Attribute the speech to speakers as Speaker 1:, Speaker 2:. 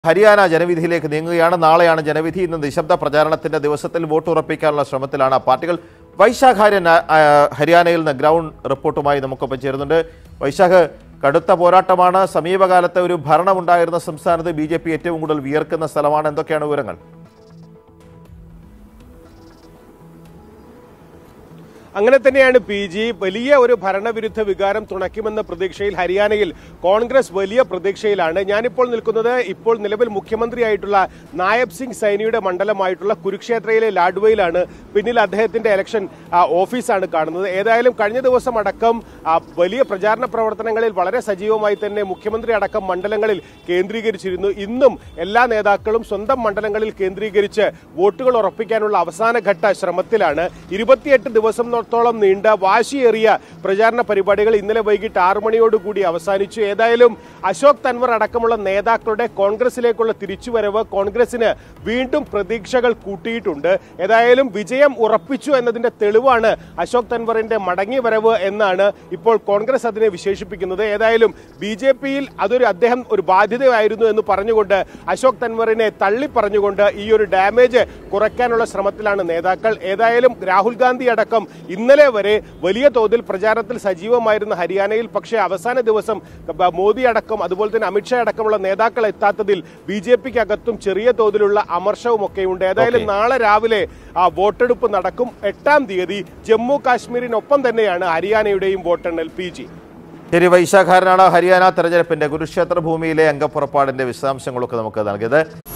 Speaker 1: ഹരിയാന ജനവിധിയിലേക്ക് നീങ്ങുകയാണ് നാളെയാണ് ജനവിധി ഇന്ന് നിശബ്ദ പ്രചാരണത്തിന്റെ ദിവസത്തിൽ വോട്ട് ഉറപ്പിക്കാനുള്ള ശ്രമത്തിലാണ് പാർട്ടികൾ വൈശാഖ് ഹരിയാന ആ, ഹരിയാനയിൽ നിന്ന് ഗ്രൗണ്ട് റിപ്പോർട്ടുമായി നമുക്കൊപ്പം ചേരുന്നുണ്ട് വൈശാഖ് കടുത്ത പോരാട്ടമാണ് സമീപകാലത്തെ ഒരു ഭരണമുണ്ടായിരുന്ന സംസ്ഥാനത്ത് ബി ജെ പി ഏറ്റവും കൂടുതൽ വിയർക്കുന്ന സ്ഥലമാണ് എന്തൊക്കെയാണ് വിവരങ്ങൾ
Speaker 2: അങ്ങനെ തന്നെയാണ് പി ജി വലിയ ഒരു ഭരണവിരുദ്ധ വികാരം തുണയ്ക്കുമെന്ന പ്രതീക്ഷയിൽ ഹരിയാനയിൽ കോൺഗ്രസ് വലിയ പ്രതീക്ഷയിലാണ് ഞാനിപ്പോൾ നിൽക്കുന്നത് ഇപ്പോൾ നിലവിൽ മുഖ്യമന്ത്രിയായിട്ടുള്ള നായബ് സിംഗ് സൈനിയുടെ മണ്ഡലമായിട്ടുള്ള കുരുക്ഷേത്രയിലെ ലാഡ്വയിലാണ് പിന്നിൽ അദ്ദേഹത്തിന്റെ ഇലക്ഷൻ ആ, ഓഫീസാണ് കാണുന്നത് ഏതായാലും കഴിഞ്ഞ ദിവസം അടക്കം ആ, വലിയ പ്രചാരണ പ്രവർത്തനങ്ങളിൽ വളരെ സജീവമായി തന്നെ മുഖ്യമന്ത്രി അടക്കം മണ്ഡലങ്ങളിൽ കേന്ദ്രീകരിച്ചിരുന്നു ഇന്നും എല്ലാ നേതാക്കളും സ്വന്തം മണ്ഡലങ്ങളിൽ കേന്ദ്രീകരിച്ച് വോട്ടുകൾ ഉറപ്പിക്കാനുള്ള അവസാനഘട്ട ശ്രമത്തിലാണ് ഇരുപത്തിയെട്ട് ദിവസത്തോളം നീണ്ട വാശിയേറിയ പ്രചാരണ പരിപാടികൾ ഇന്നലെ വൈകിട്ട് ആറു മണിയോടുകൂടി അവസാനിച്ചു ഏതായാലും അശോക് തൻവർ അടക്കമുള്ള നേതാക്കളുടെ കോൺഗ്രസിലേക്കുള്ള തിരിച്ചുവരവ് കോൺഗ്രസിന് വീണ്ടും പ്രതീക്ഷകൾ കൂട്ടിയിട്ടുണ്ട് ഏതായാലും വിജയം ഉറപ്പിച്ചു എന്നതിന്റെ തെളിവാണ് അശോക് തൻവറിന്റെ മടങ്ങിവരവ് എന്നാണ് ഇപ്പോൾ കോൺഗ്രസ് അതിനെ വിശേഷിപ്പിക്കുന്നത് ഏതായാലും ബി ജെ പിയിൽ അതൊരു അദ്ദേഹം ഒരു ബാധ്യതയായിരുന്നു എന്ന് പറഞ്ഞുകൊണ്ട് അശോക് തൻവറിനെ തള്ളി പറഞ്ഞുകൊണ്ട് ഈ ഒരു ഡാമേജ് കുറയ്ക്കാനുള്ള ശ്രമത്തിലാണ് നേതാക്കൾ ഏതായാലും രാഹുൽ ഗാന്ധി അടക്കം ഇന്നലെ വരെ വലിയ തോതിൽ പ്രചാരണത്തിൽ സജീവമായിരുന്ന ഹരിയാനയിൽ പക്ഷേ അവസാന ദിവസം ബ- മോദി അടക്കം അതുപോലെ തന്നെ അമിത്ഷാ അടക്കമുള്ള നേതാക്കൾ എത്താത്തതിൽ ബി ജെ പിക്ക് അകത്തും ചെറിയ തോതിലുള്ള അമർഷവും ഒക്കെയുണ്ട് ഏതായാലും
Speaker 1: Okay.
Speaker 2: നാളെ രാവിലെ ആ വോട്ടെടുപ്പ് നടക്കും എട്ടാം തീയതി ജമ്മു കാശ്മീരിനൊപ്പം തന്നെയാണ് ഹരിയാനയുടെയും വോട്ടെണ്ണൽ പി ജി
Speaker 1: ശരി വൈശാഖാരനാണ് ഹരിയാന തെരഞ്ഞെടുപ്പിന്റെ കുരുക്ഷേത്ര ഭൂമിയിലെ അംഗപ്പുറപ്പാടിന്റെ വിശദാംശങ്ങളൊക്കെ നമുക്ക് നൽകിയത്